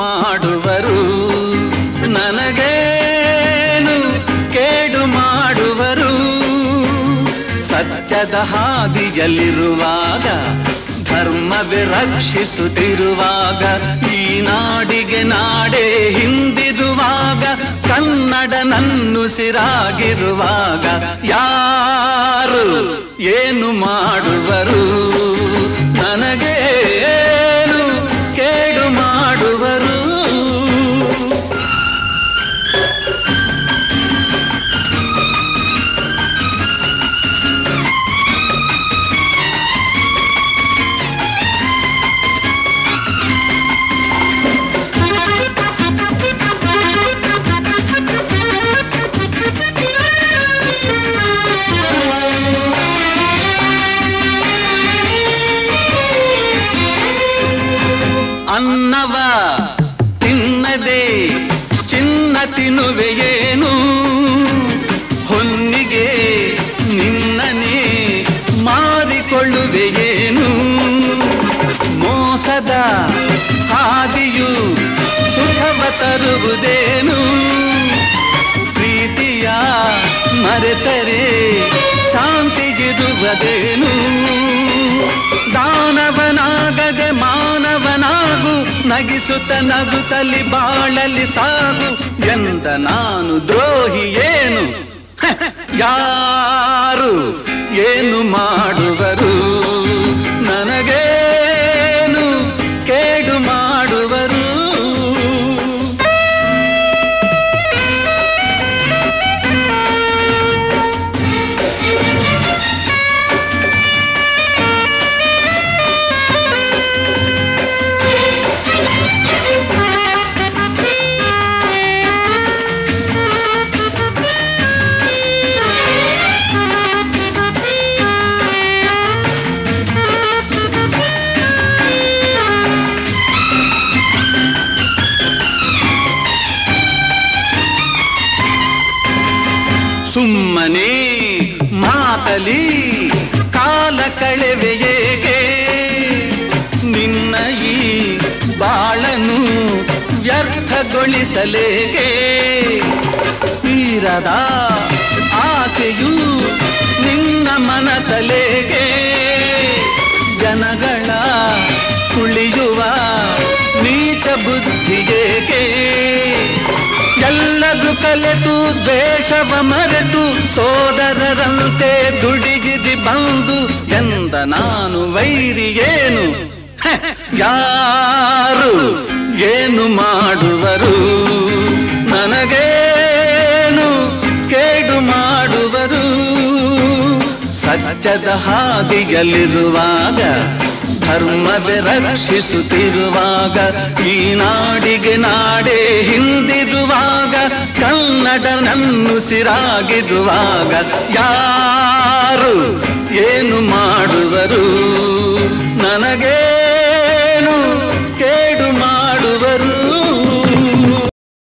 ಮಾಡುವರು ನನಗೇನು ಕೇಡು ಮಾಡುವರು ಸತ್ಯದ ಹಾದಿಯಲ್ಲಿರುವಾಗ ಧರ್ಮವೇ ರಕ್ಷಿಸುತ್ತಿರುವಾಗ ಈ ನಾಡಿಗೆ ನಾಡೇ ಹಿಂದಿರುವಾಗ ಕನ್ನಡ ನನ್ನುಸಿರಾಗಿರುವಾಗ ಯಾರು ಏನು ಮಾಡುವರು ನನಗೇನು ಕೇಡು ಮಾಡುವರು ಅನ್ನವ ತಿನ್ನದೆ ಚಿನ್ನ ತಿನ್ನುವೆಯೇನು ಹೊನ್ನಿಗೆ ನಿನ್ನನೇ ಮಾರಿಕೊಳ್ಳುವೆಯೇನು ಮೋಸದ ಹಾದಿಯು ಸುಖವ ತರುವುದೇನು ಪ್ರೀತಿಯ ಮರೆತರೆ ಶಾಂತಿಗಿರುವುದೇನು ದಾನವನಾಗದೆ ಮಾನವನಾಗು ನಗಿಸುತ್ತ ನಗುತ್ತಲಿ ಬಾಳಲಿ ಸಾಗು ಎಂದ ನಾನು ದ್ರೋಹಿ ಏನು ಹ, ಯಾರು ಏನು ಮಾಡುವರು ನನಗೇನು ಕೇಡು ಮಾಡುವರು ಸುಮ್ಮನೆ ಮಾತಲಿ ಕಾಲ ಕಳೆವೆಯೇಗೆ ನಿನ್ನ ಈ ಬಾಳನು ವ್ಯರ್ಥಗೊಳಿಸಲೇಗೆ ತೀರದ ಆಸೆಯು ನಿನ್ನ ಮನಸಲೇಗೆ ಜನಗಳ ಕುಳಿಯುವ ನೀಚ ಬುದ್ಧಿಗೇಗೆ ಎಲ್ಲದು ಕಲೆತು ದ್ವೇಷವ ಮರೆತು ಸೋದರರಂತೆ ದುಡಿಗಿದಿ ಬಂದು ಎಂದ ನಾನು ವೈರಿಯೇನು ಹ, ಯಾರು ಏನು ಮಾಡುವರು ನನಗೇನು ಕೇಡು ಮಾಡುವರು ಸತ್ಯದ ಹಾದಿಯಲ್ಲಿರುವಾಗ ಧರ್ಮವೇ ರಕ್ಷಿಸುತ್ತಿರುವಾಗ ಈ ನಾಡಿಗೆ ನಾಡೇ ಹಿಂದಿರುವಾಗ ಕನ್ನಡ ನನ್ನುಸಿರಾಗಿರುವಾಗ ಯಾರು ಏನು ಮಾಡುವರು ನನಗೇ